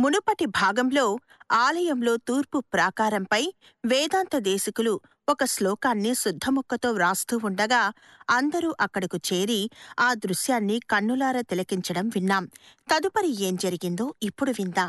మునుపటి భాగంలో ఆలయంలో తూర్పు ప్రాకారంపై వేదాంత దేశికులు ఒక శ్లోకాన్ని శుద్ధముక్కతో వ్రాస్తూ ఉండగా అందరూ అక్కడకు చేరి ఆ దృశ్యాన్ని కన్నులారా తిలకించడం విన్నాం తదుపరి ఏం జరిగిందో ఇప్పుడు విందాం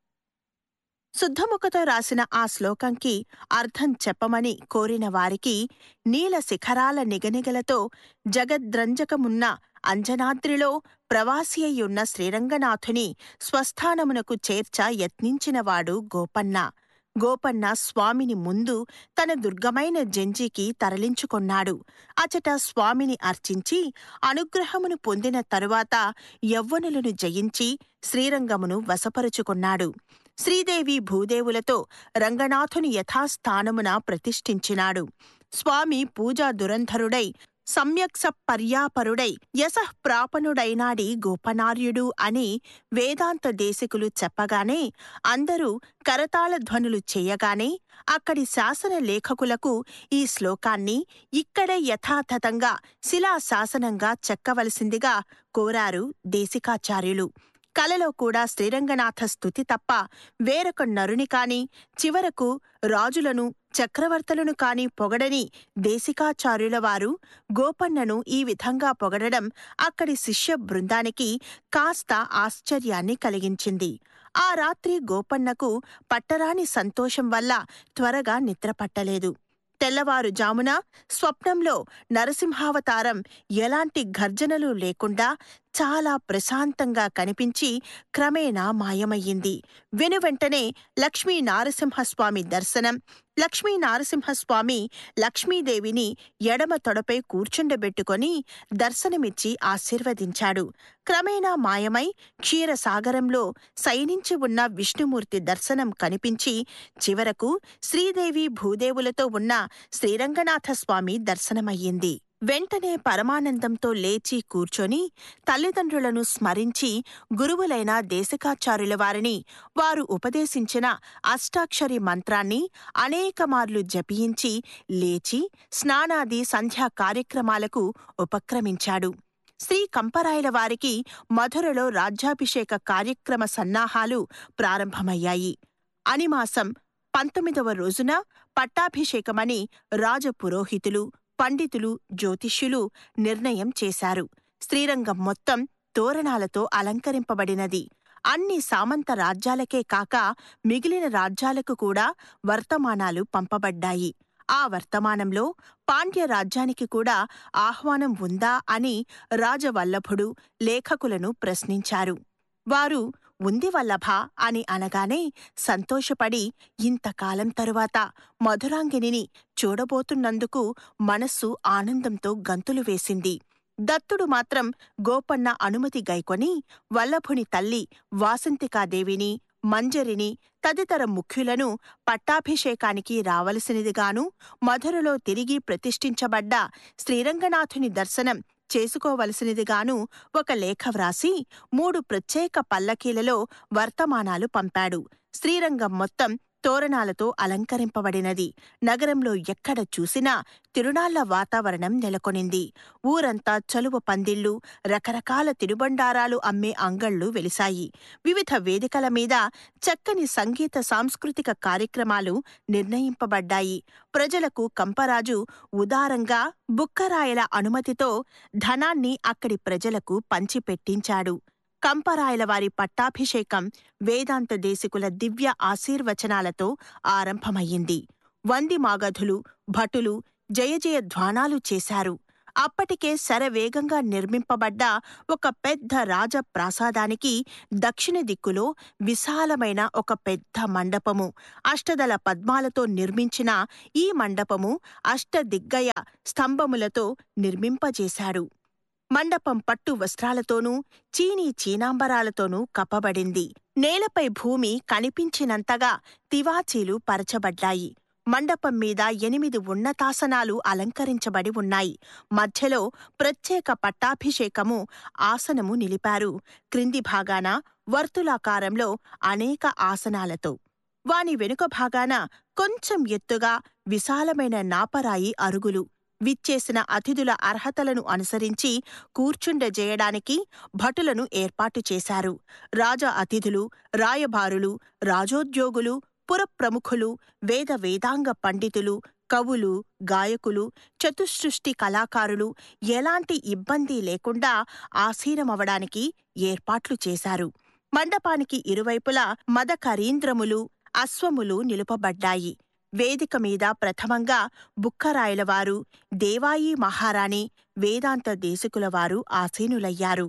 శుద్ధముఖతో రాసిన ఆ శ్లోకంకి అర్థం చెప్పమని కోరిన వారికి నీల శిఖరాల నిగనిగలతో జగద్రంజకమున్న అంజనాద్రిలో ప్రవాసి అయ్యున్న శ్రీరంగనాథుని స్వస్థానమునకు చేర్చ యత్నించినవాడు గోపన్న గోపన్న స్వామిని ముందు తన దుర్గమైన జంజికి తరలించుకొన్నాడు అచట స్వామిని అర్చించి అనుగ్రహమును పొందిన తరువాత యవ్వనులను జయించి శ్రీరంగమును వశపరుచుకున్నాడు శ్రీదేవి భూదేవులతో రంగనాథుని యథాస్థానమున ప్రతిష్ఠించినాడు స్వామి పూజా దురంధరుడై సమ్యక్స పర్యాపరుడై యశఃప్రాపనుడైనాడి గోపనార్యుడు అని వేదాంత దేశికులు చెప్పగానే అందరూ కరతాళ ధ్వనులు చేయగానే అక్కడి శాసన లేఖకులకు ఈ శ్లోకాన్ని ఇక్కడే యథాతథంగా శిలాశాసనంగా చెక్కవలసిందిగా కోరారు దేశికాచార్యులు కలలో కూడా శ్రీరంగనాథ స్థుతి తప్ప వేరొక నరుని కాని చివరకు రాజులను చక్రవర్తులను కాని పొగడని దేశికాచార్యుల వారు గోపన్నను ఈ విధంగా పొగడడం అక్కడి శిష్య బృందానికి కాస్త ఆశ్చర్యాన్ని కలిగించింది ఆ రాత్రి గోపన్నకు పట్టరాని సంతోషం వల్ల త్వరగా నిద్రపట్టలేదు తెల్లవారుజామున స్వప్నంలో నరసింహావతారం ఎలాంటి గర్జనలు లేకుండా చాలా ప్రశాంతంగా కనిపించి క్రమేణా మాయమయ్యింది వెనువెంటనే లక్ష్మీ నారసింహస్వామి దర్శనం లక్ష్మీ నారసింహస్వామి లక్ష్మీదేవిని ఎడమ తొడపై కూర్చుండబెట్టుకొని దర్శనమిచ్చి ఆశీర్వదించాడు క్రమేణా మాయమై క్షీరసాగరంలో శయనించి ఉన్న విష్ణుమూర్తి దర్శనం కనిపించి చివరకు శ్రీదేవి భూదేవులతో ఉన్న శ్రీరంగనాథస్వామి దర్శనమయ్యింది వెంటనే పరమానందంతో లేచి కూర్చొని తల్లిదండ్రులను స్మరించి గురువులైన దేశికాచార్యుల వారిని వారు ఉపదేశించిన అష్టాక్షరి మంత్రాన్ని అనేకమార్లు జపించి లేచి స్నానాది సంధ్యా కార్యక్రమాలకు ఉపక్రమించాడు శ్రీ కంపరాయల వారికి మధురలో రాజ్యాభిషేక కార్యక్రమ సన్నాహాలు ప్రారంభమయ్యాయి అనిమాసం పంతొమ్మిదవ రోజున పట్టాభిషేకమని రాజపురోహితులు పండితులు జ్యోతిష్యులు నిర్ణయం చేశారు శ్రీరంగం మొత్తం తోరణాలతో అలంకరింపబడినది అన్ని సామంత రాజ్యాలకే కాక మిగిలిన రాజ్యాలకు కూడా వర్తమానాలు పంపబడ్డాయి ఆ వర్తమానంలో పాండ్య రాజ్యానికి కూడా ఆహ్వానం ఉందా అని రాజవల్లభుడు లేఖకులను ప్రశ్నించారు వారు ఉంది వల్లభ అని అనగానే సంతోషపడి ఇంతకాలం తరువాత మధురాంగినిని చూడబోతున్నందుకు మనస్సు ఆనందంతో గంతులు వేసింది దత్తుడు మాత్రం గోపన్న అనుమతి గైకొని వల్లభుని తల్లి వాసంతికాదేవిని మంజరిని తదితర ముఖ్యులను పట్టాభిషేకానికి రావలసినదిగాను మధురలో తిరిగి ప్రతిష్ఠించబడ్డ శ్రీరంగనాథుని దర్శనం చేసుకోవలసినదిగాను ఒక లేఖ వ్రాసి మూడు ప్రత్యేక పల్లకీలలో వర్తమానాలు పంపాడు శ్రీరంగం మొత్తం తోరణాలతో అలంకరింపబడినది నగరంలో ఎక్కడ చూసినా తిరునాళ్ల వాతావరణం నెలకొనింది ఊరంతా చలువ పందిళ్లు రకరకాల తినుబండారాలు అమ్మే అంగళ్ళు వెలిశాయి వివిధ వేదికల మీద చక్కని సంగీత సాంస్కృతిక కార్యక్రమాలు నిర్ణయింపబడ్డాయి ప్రజలకు కంపరాజు ఉదారంగా బుక్కరాయల అనుమతితో ధనాన్ని అక్కడి ప్రజలకు పంచిపెట్టించాడు కంపరాయల వారి పట్టాభిషేకం వేదాంత దేశికుల దివ్య ఆశీర్వచనాలతో ఆరంభమయ్యింది వంది మాగధులు భటులు జయజయ ధ్వానాలు చేశారు అప్పటికే శరవేగంగా నిర్మింపబడ్డ ఒక పెద్ద రాజప్రాసాదానికి దక్షిణ దిక్కులో విశాలమైన ఒక పెద్ద మండపము అష్టదల పద్మాలతో నిర్మించిన ఈ మండపము అష్టదిగ్గయ స్తంభములతో నిర్మింపజేశాడు మండపం పట్టు వస్త్రాలతోనూ చీనీ చీనాంబరాలతోనూ కప్పబడింది నేలపై భూమి కనిపించినంతగా తివాచీలు పరచబడ్డాయి మండపం మీద ఎనిమిది ఉన్నతాసనాలు అలంకరించబడి ఉన్నాయి మధ్యలో ప్రత్యేక పట్టాభిషేకము ఆసనము నిలిపారు క్రింది భాగాన వర్తులాకారంలో అనేక ఆసనాలతో వాని వెనుక భాగాన కొంచెం ఎత్తుగా విశాలమైన నాపరాయి అరుగులు విచ్చేసిన అతిథుల అర్హతలను అనుసరించి కూర్చుండజేయడానికి భటులను ఏర్పాటు చేశారు రాజ అతిథులు రాయబారులు రాజోద్యోగులు పురప్రముఖులు వేద వేదాంగ పండితులు కవులు గాయకులు చతుసృష్టి కళాకారులు ఎలాంటి ఇబ్బంది లేకుండా ఆసీనమవడానికి ఏర్పాట్లు చేశారు మండపానికి ఇరువైపులా మదకరీంద్రములు అశ్వములు నిలుపబడ్డాయి వేదిక మీద ప్రథమంగా బుక్కరాయలవారు దేవాయి మహారాణి వేదాంత దేశికులవారు ఆసీనులయ్యారు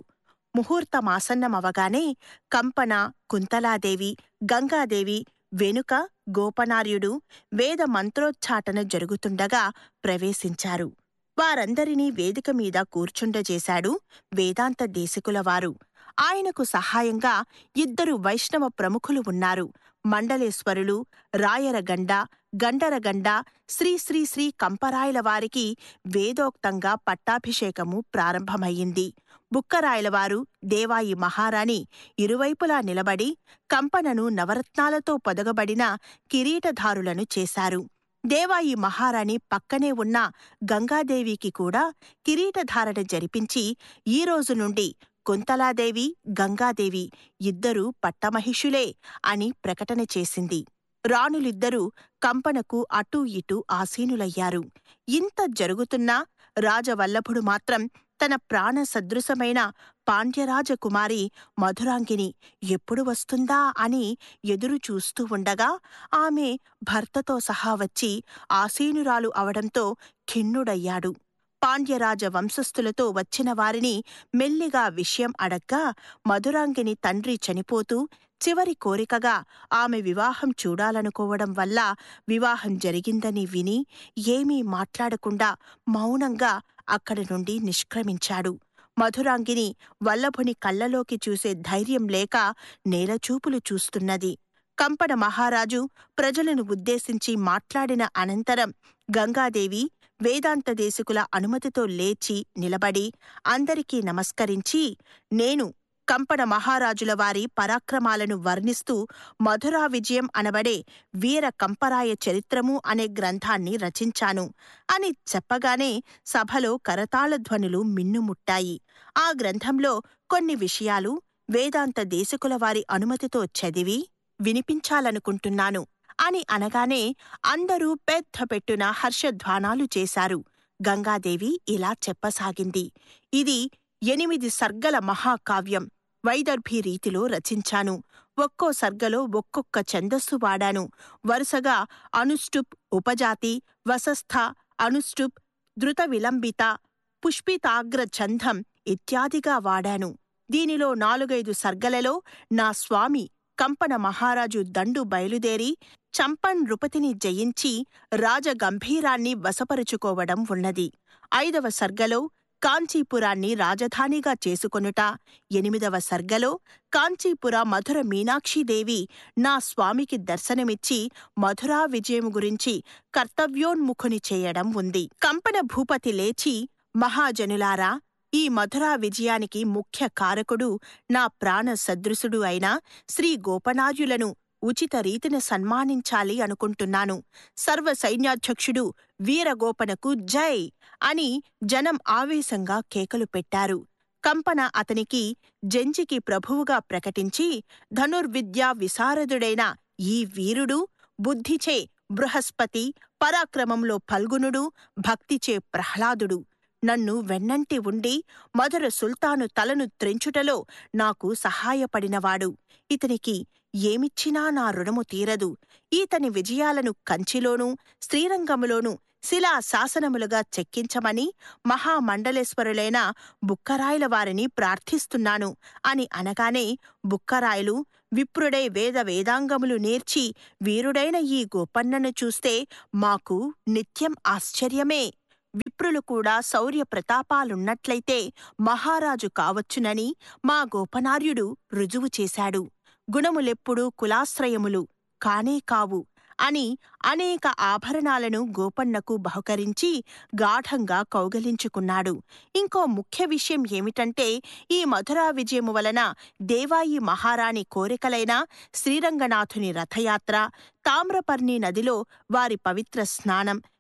ముహూర్తమాసన్నమవగానే కంపన కుంతలాదేవి గంగాదేవి వెనుక గోపనార్యుడు వేద మంత్రోచ్చాటన జరుగుతుండగా ప్రవేశించారు వారందరినీ వేదిక మీద కూర్చుండజేశాడు వేదాంత దేశికులవారు ఆయనకు సహాయంగా ఇద్దరు వైష్ణవ ప్రముఖులు ఉన్నారు మండలేశ్వరులు రాయరగండ గండరగండ శ్రీ శ్రీ శ్రీ కంపరాయల వారికి వేదోక్తంగా పట్టాభిషేకము ప్రారంభమయ్యింది బుక్కరాయలవారు దేవాయి మహారాణి ఇరువైపులా నిలబడి కంపనను నవరత్నాలతో పొదగబడిన కిరీటధారులను చేశారు దేవాయి మహారాణి పక్కనే ఉన్న గంగాదేవికి కూడా కిరీటధారణ జరిపించి ఈ రోజు నుండి కుంతలాదేవి గంగాదేవి ఇద్దరూ పట్టమహిషులే అని ప్రకటన చేసింది రాణులిద్దరూ కంపనకు అటూ ఇటూ ఆసీనులయ్యారు ఇంత జరుగుతున్నా రాజవల్లభుడు మాత్రం తన ప్రాణ సదృశమైన పాండ్యరాజకుమారి మధురాంగిని ఎప్పుడు వస్తుందా అని ఎదురు చూస్తూ ఉండగా ఆమె భర్తతో సహా వచ్చి ఆసీనురాలు అవడంతో ఖిన్నుడయ్యాడు పాండ్యరాజ వంశస్థులతో వచ్చిన వారిని మెల్లిగా విషయం అడగ్గా మధురాంగిని తండ్రి చనిపోతూ చివరి కోరికగా ఆమె వివాహం చూడాలనుకోవడం వల్ల వివాహం జరిగిందని విని ఏమీ మాట్లాడకుండా మౌనంగా అక్కడి నుండి నిష్క్రమించాడు మధురాంగిని వల్లభుని కళ్ళలోకి చూసే ధైర్యం లేక నేలచూపులు చూస్తున్నది కంపన మహారాజు ప్రజలను ఉద్దేశించి మాట్లాడిన అనంతరం గంగాదేవి వేదాంత దేశికుల అనుమతితో లేచి నిలబడి అందరికీ నమస్కరించి నేను కంపన మహారాజుల వారి పరాక్రమాలను వర్ణిస్తూ మధురా విజయం అనబడే వీర కంపరాయ చరిత్రము అనే గ్రంథాన్ని రచించాను అని చెప్పగానే సభలో కరతాళధ్వనులు మిన్నుముట్టాయి ఆ గ్రంథంలో కొన్ని విషయాలు వేదాంత దేశకుల వారి అనుమతితో చదివి వినిపించాలనుకుంటున్నాను అని అనగానే అందరూ పెద్ద పెట్టున హర్షధ్వానాలు చేశారు గంగాదేవి ఇలా చెప్పసాగింది ఇది ఎనిమిది సర్గల మహాకావ్యం వైదర్భి రీతిలో రచించాను ఒక్కో సర్గలో ఒక్కొక్క ఛందస్సు వాడాను వరుసగా అనుష్టుప్ ఉపజాతి వసస్థ అనుష్టుప్ ధృత విలంబిత పుష్పితాగ్ర ఛందం ఇత్యాదిగా వాడాను దీనిలో నాలుగైదు సర్గలలో నా స్వామి కంపన మహారాజు దండు బయలుదేరి చంపన్ నృపతిని జయించి రాజగంభీరాన్ని వశపరుచుకోవడం ఉన్నది ఐదవ సర్గలో కాంచీపురాన్ని రాజధానిగా చేసుకొనుట ఎనిమిదవ సర్గలో కాంచీపుర మధుర మీనాక్షీదేవి నా స్వామికి దర్శనమిచ్చి మధురా విజయం గురించి కర్తవ్యోన్ముఖుని చేయడం ఉంది కంపన భూపతి లేచి మహాజనులారా ఈ మధురా విజయానికి ముఖ్య కారకుడు నా ప్రాణ సదృశుడు అయిన శ్రీ గోపనార్యులను ఉచిత రీతిన సన్మానించాలి అనుకుంటున్నాను సర్వ సైన్యాధ్యక్షుడు వీరగోపనకు జై అని జనం ఆవేశంగా కేకలు పెట్టారు కంపన అతనికి జంజికి ప్రభువుగా ప్రకటించి ధనుర్విద్యా విశారదుడైన ఈ వీరుడు బుద్ధిచే బృహస్పతి పరాక్రమంలో ఫల్గునుడు భక్తిచే ప్రహ్లాదుడు నన్ను వెన్నంటి ఉండి మధుర సుల్తాను తలను త్రెంచుటలో నాకు సహాయపడినవాడు ఇతనికి ఏమిచ్చినా నా రుణము తీరదు ఈతని విజయాలను కంచిలోనూ శ్రీరంగములోనూ శిలా శాసనములుగా చెక్కించమని మహామండలేశ్వరులైన బుక్కరాయల వారిని ప్రార్థిస్తున్నాను అని అనగానే బుక్కరాయలు విప్రుడై వేద వేదాంగములు నేర్చి వీరుడైన ఈ గోపన్నను చూస్తే మాకు నిత్యం ఆశ్చర్యమే విప్రులు కూడా శౌర్య ప్రతాపాలున్నట్లయితే మహారాజు కావచ్చునని మా గోపనార్యుడు రుజువు చేశాడు గుణములెప్పుడూ కులాశ్రయములు కానే కావు అని అనేక ఆభరణాలను గోపన్నకు బహుకరించి గాఢంగా కౌగలించుకున్నాడు ఇంకో ముఖ్య విషయం ఏమిటంటే ఈ మధురా విజయము వలన దేవాయి మహారాణి కోరికలైన శ్రీరంగనాథుని రథయాత్ర తామ్రపర్ణి నదిలో వారి పవిత్ర స్నానం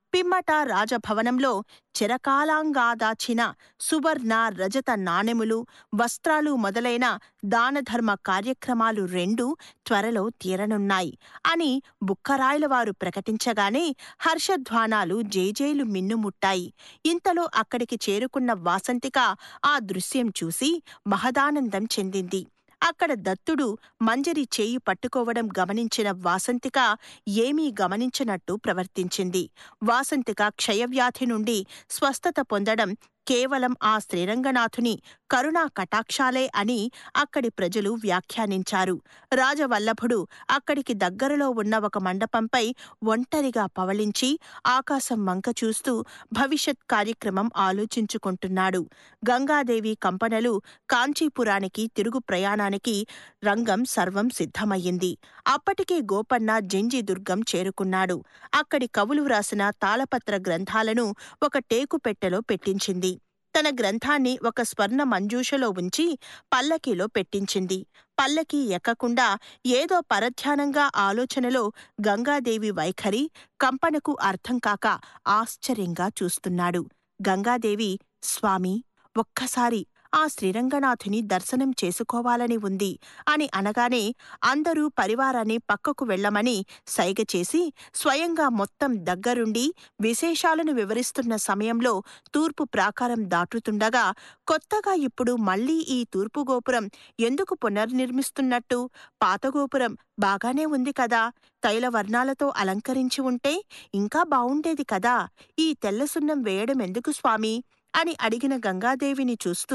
పిమ్మట రాజభవనంలో చిరకాలాంగాదాచిన సువర్ణ రజత నాణెములు వస్త్రాలు మొదలైన దానధర్మ కార్యక్రమాలు రెండు త్వరలో తీరనున్నాయి అని బుక్కరాయల వారు ప్రకటించగానే హర్షధ్వానాలు జేజేలు మిన్నుముట్టాయి ఇంతలో అక్కడికి చేరుకున్న వాసంతిక ఆ దృశ్యం చూసి మహదానందం చెందింది అక్కడ దత్తుడు మంజరి చేయి పట్టుకోవడం గమనించిన వాసంతిక ఏమీ గమనించినట్టు ప్రవర్తించింది వాసంతిక క్షయవ్యాధి నుండి స్వస్థత పొందడం కేవలం ఆ శ్రీరంగనాథుని కరుణా కటాక్షాలే అని అక్కడి ప్రజలు వ్యాఖ్యానించారు రాజవల్లభుడు అక్కడికి దగ్గరలో ఉన్న ఒక మండపంపై ఒంటరిగా పవళించి ఆకాశం వంక చూస్తూ భవిష్యత్ కార్యక్రమం ఆలోచించుకుంటున్నాడు గంగాదేవి కంపనలు కాంచీపురానికి తిరుగు ప్రయాణానికి రంగం సర్వం సిద్ధమయ్యింది అప్పటికే గోపన్న జంజి దుర్గం చేరుకున్నాడు అక్కడి కవులు వ్రాసిన తాళపత్ర గ్రంథాలను ఒక టేకు పెట్టెలో పెట్టించింది తన గ్రంథాన్ని ఒక స్వర్ణ మంజూషలో ఉంచి పల్లకీలో పెట్టించింది పల్లకి ఎక్కకుండా ఏదో పరధ్యానంగా ఆలోచనలో గంగాదేవి వైఖరి కంపనకు అర్థం కాక ఆశ్చర్యంగా చూస్తున్నాడు గంగాదేవి స్వామి ఒక్కసారి ఆ శ్రీరంగనాథుని దర్శనం చేసుకోవాలని ఉంది అని అనగానే అందరూ పరివారాన్ని పక్కకు వెళ్లమని సైగ చేసి స్వయంగా మొత్తం దగ్గరుండి విశేషాలను వివరిస్తున్న సమయంలో తూర్పు ప్రాకారం దాటుతుండగా కొత్తగా ఇప్పుడు మళ్లీ ఈ తూర్పు గోపురం ఎందుకు పునర్నిర్మిస్తున్నట్టు పాత గోపురం బాగానే ఉంది కదా తైల వర్ణాలతో అలంకరించి ఉంటే ఇంకా బావుండేది కదా ఈ తెల్ల సున్నం వేయడం ఎందుకు స్వామి అని అడిగిన గంగాదేవిని చూస్తూ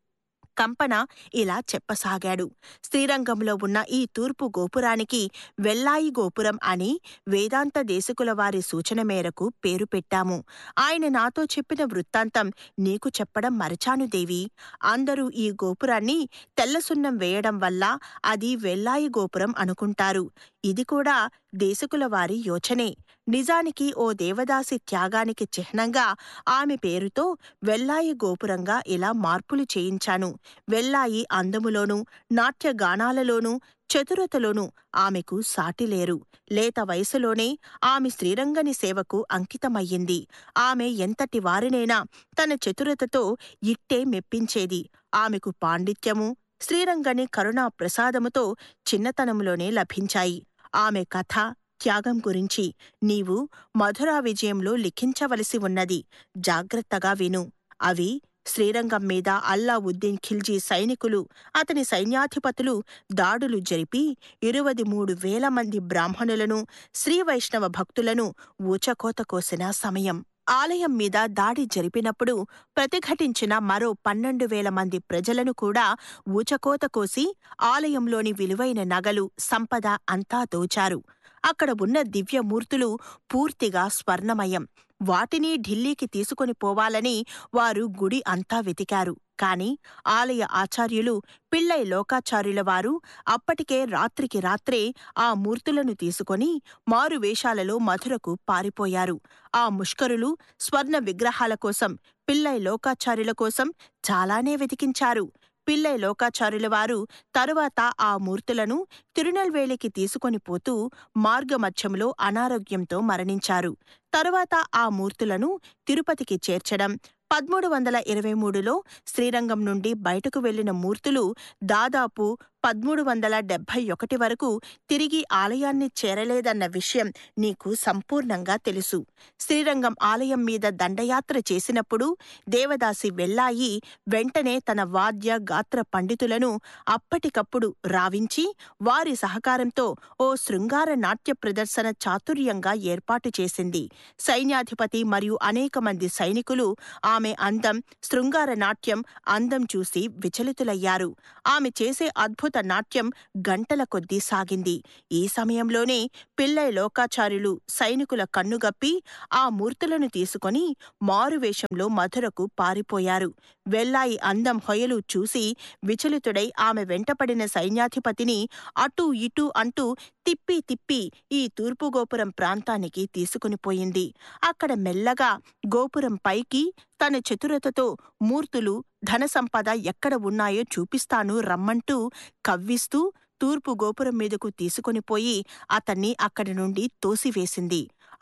కంపన ఇలా చెప్పసాగాడు శ్రీరంగంలో ఉన్న ఈ తూర్పు గోపురానికి వెల్లాయి గోపురం అని వేదాంత దేశకుల వారి సూచన మేరకు పేరు పెట్టాము ఆయన నాతో చెప్పిన వృత్తాంతం నీకు చెప్పడం మరచాను దేవి అందరూ ఈ గోపురాన్ని తెల్లసున్నం వేయడం వల్ల అది వెల్లాయి గోపురం అనుకుంటారు ఇది కూడా దేశకుల వారి యోచనే నిజానికి ఓ దేవదాసి త్యాగానికి చిహ్నంగా ఆమె పేరుతో వెల్లాయి గోపురంగా ఇలా మార్పులు చేయించాను వెల్లాయి అందములోనూ నాట్యగానాలలోనూ చతురతలోనూ ఆమెకు సాటిలేరు లేత వయసులోనే ఆమె శ్రీరంగని సేవకు అంకితమయ్యింది ఆమె ఎంతటి వారినైనా తన చతురతతో ఇట్టే మెప్పించేది ఆమెకు పాండిత్యము శ్రీరంగని కరుణా ప్రసాదముతో చిన్నతనంలోనే లభించాయి ఆమె కథ త్యాగం గురించి నీవు మధురా విజయంలో లిఖించవలసి ఉన్నది జాగ్రత్తగా విను అవి శ్రీరంగం మీద అల్లావుద్దీన్ ఖిల్జీ సైనికులు అతని సైన్యాధిపతులు దాడులు జరిపి ఇరువది మూడు వేల మంది బ్రాహ్మణులను శ్రీవైష్ణవ భక్తులను ఊచకోత కోసిన సమయం ఆలయం మీద దాడి జరిపినప్పుడు ప్రతిఘటించిన మరో పన్నెండు వేల మంది ప్రజలను కూడా ఊచకోత కోసి ఆలయంలోని విలువైన నగలు సంపద అంతా దోచారు అక్కడ ఉన్న దివ్యమూర్తులు పూర్తిగా స్వర్ణమయం వాటిని ఢిల్లీకి తీసుకొని పోవాలని వారు గుడి అంతా వెతికారు కాని ఆలయ ఆచార్యులు పిళ్ళై లోకాచార్యుల వారు అప్పటికే రాత్రికి రాత్రే ఆ మూర్తులను తీసుకొని మారువేషాలలో మధురకు పారిపోయారు ఆ ముష్కరులు స్వర్ణ విగ్రహాల కోసం పిళ్ళై లోకాచార్యుల కోసం చాలానే వెతికించారు పిల్లై లోకాచార్యుల వారు తరువాత ఆ మూర్తులను తిరునల్వేలికి తీసుకొని పోతూ మార్గమధ్యంలో అనారోగ్యంతో మరణించారు తరువాత ఆ మూర్తులను తిరుపతికి చేర్చడం పదమూడు వందల ఇరవై మూడులో శ్రీరంగం నుండి బయటకు వెళ్లిన మూర్తులు దాదాపు పదమూడు వందల డెబ్భై ఒకటి వరకు తిరిగి ఆలయాన్ని చేరలేదన్న విషయం నీకు సంపూర్ణంగా తెలుసు శ్రీరంగం ఆలయం మీద దండయాత్ర చేసినప్పుడు దేవదాసి వెల్లాయి వెంటనే తన వాద్య గాత్ర పండితులను అప్పటికప్పుడు రావించి వారి సహకారంతో ఓ శృంగార నాట్య ప్రదర్శన చాతుర్యంగా ఏర్పాటు చేసింది సైన్యాధిపతి మరియు అనేక మంది సైనికులు ఆమె అందం శృంగార నాట్యం అందం చూసి విచలితులయ్యారు ఆమె చేసే అద్భుత నాట్యం గంటల కొద్దీ సాగింది ఈ సమయంలోనే పిల్లై లోకాచార్యులు సైనికుల కన్నుగప్పి ఆ మూర్తులను తీసుకొని మారువేషంలో మధురకు పారిపోయారు వెల్లాయి అందం హొయలు చూసి విచలితుడై ఆమె వెంటపడిన సైన్యాధిపతిని అటూ ఇటూ అంటూ తిప్పి తిప్పి ఈ తూర్పు గోపురం ప్రాంతానికి తీసుకునిపోయింది అక్కడ మెల్లగా గోపురం పైకి తన చతురతతో మూర్తులు ధనసంపద ఎక్కడ ఉన్నాయో చూపిస్తాను రమ్మంటూ కవ్విస్తూ తూర్పు గోపురం మీదకు తీసుకొనిపోయి అతన్ని అక్కడి నుండి తోసివేసింది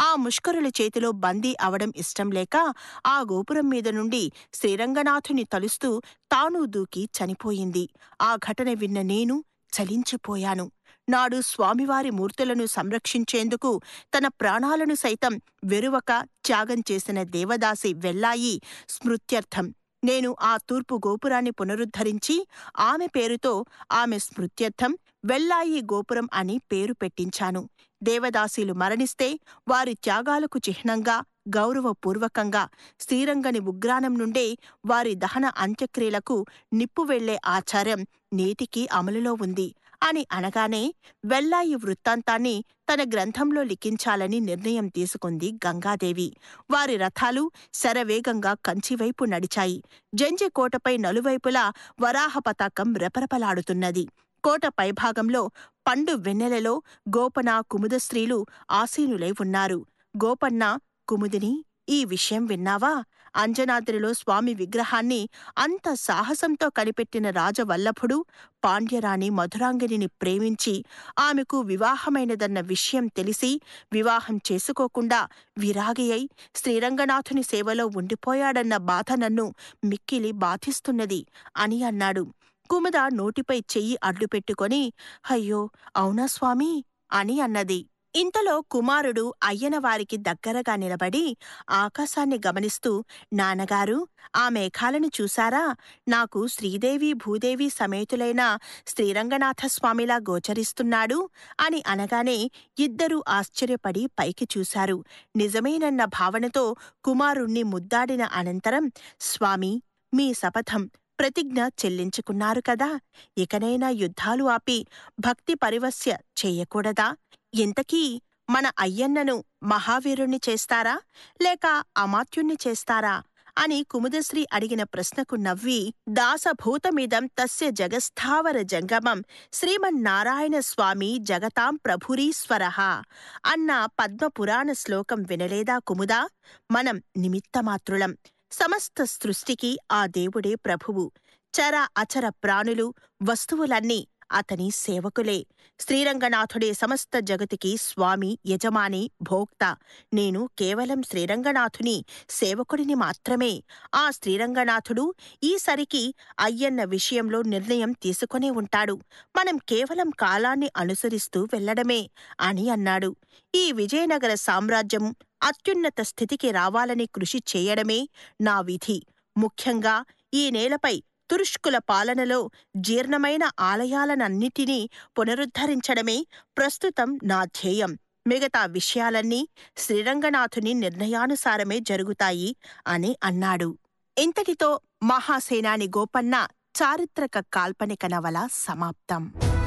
ఆ ముష్కరుల చేతిలో బందీ అవడం ఇష్టం లేక ఆ గోపురం మీద నుండి శ్రీరంగనాథుని తలుస్తూ తాను దూకి చనిపోయింది ఆ ఘటన విన్న నేను చలించిపోయాను నాడు స్వామివారి మూర్తులను సంరక్షించేందుకు తన ప్రాణాలను సైతం వెరువక త్యాగం చేసిన దేవదాసి వెల్లాయి స్మృత్యర్థం నేను ఆ తూర్పు గోపురాన్ని పునరుద్ధరించి ఆమె పేరుతో ఆమె స్మృత్యర్థం వెల్లాయి గోపురం అని పేరు పెట్టించాను దేవదాసీలు మరణిస్తే వారి త్యాగాలకు చిహ్నంగా గౌరవపూర్వకంగా శ్రీరంగని ఉగ్రాణం నుండే వారి దహన అంత్యక్రియలకు నిప్పు వెళ్లే ఆచారం నేటికి అమలులో ఉంది అని అనగానే వెల్లాయి వృత్తాంతాన్ని తన గ్రంథంలో లిఖించాలని నిర్ణయం తీసుకుంది గంగాదేవి వారి రథాలు శరవేగంగా కంచివైపు నడిచాయి జంజి కోటపై నలువైపులా వరాహ పతాకం రెపరెపలాడుతున్నది కోట పైభాగంలో పండు వెన్నెలలో గోపన కుముద స్త్రీలు ఆసీనులై ఉన్నారు గోపన్న కుముదిని ఈ విషయం విన్నావా అంజనాద్రిలో స్వామి విగ్రహాన్ని అంత సాహసంతో కనిపెట్టిన రాజవల్లభుడు పాండ్యరాణి మధురాంగిని ప్రేమించి ఆమెకు వివాహమైనదన్న విషయం తెలిసి వివాహం చేసుకోకుండా విరాగి అయి శ్రీరంగనాథుని సేవలో ఉండిపోయాడన్న బాధ నన్ను మిక్కిలి బాధిస్తున్నది అని అన్నాడు కుముద నోటిపై చెయ్యి అడ్డుపెట్టుకొని అయ్యో అవునా స్వామి అని అన్నది ఇంతలో కుమారుడు అయ్యనవారికి దగ్గరగా నిలబడి ఆకాశాన్ని గమనిస్తూ నాన్నగారు ఆ మేఘాలను చూశారా నాకు శ్రీదేవి భూదేవి సమేతులైన శ్రీరంగనాథ స్వామిలా గోచరిస్తున్నాడు అని అనగానే ఇద్దరూ ఆశ్చర్యపడి పైకి చూశారు నిజమేనన్న భావనతో కుమారుణ్ణి ముద్దాడిన అనంతరం స్వామి మీ శపథం ప్రతిజ్ఞ చెల్లించుకున్నారు కదా ఇకనైనా యుద్ధాలు ఆపి భక్తి పరివస్య చెయ్యకూడదా ఇంతకీ మన అయ్యన్నను మహావీరుణ్ణి చేస్తారా లేక అమాత్యుణ్ణి చేస్తారా అని కుముదశ్రీ అడిగిన ప్రశ్నకు నవ్వి దాసభూతమిదం తస్య జగస్థావర జంగమం శ్రీమన్నారాయణ స్వామి జగతాం ప్రభురీశ్వరః అన్న పద్మపురాణ శ్లోకం వినలేదా కుముదా మనం నిమిత్తమాత్రులం సమస్త సృష్టికి ఆ దేవుడే ప్రభువు చర అచర ప్రాణులు వస్తువులన్నీ అతని సేవకులే శ్రీరంగనాథుడే సమస్త జగతికి స్వామి యజమాని భోక్త నేను కేవలం శ్రీరంగనాథుని సేవకుడిని మాత్రమే ఆ శ్రీరంగనాథుడు ఈసరికి అయ్యన్న విషయంలో నిర్ణయం తీసుకునే ఉంటాడు మనం కేవలం కాలాన్ని అనుసరిస్తూ వెళ్లడమే అని అన్నాడు ఈ విజయనగర సామ్రాజ్యం అత్యున్నత స్థితికి రావాలని కృషి చేయడమే నా విధి ముఖ్యంగా ఈ నేలపై తురుష్కుల పాలనలో జీర్ణమైన ఆలయాలనన్నిటినీ పునరుద్ధరించడమే ప్రస్తుతం నా ధ్యేయం మిగతా విషయాలన్నీ శ్రీరంగనాథుని నిర్ణయానుసారమే జరుగుతాయి అని అన్నాడు ఇంతటితో మహాసేనాని గోపన్న చారిత్రక కాల్పనిక నవల సమాప్తం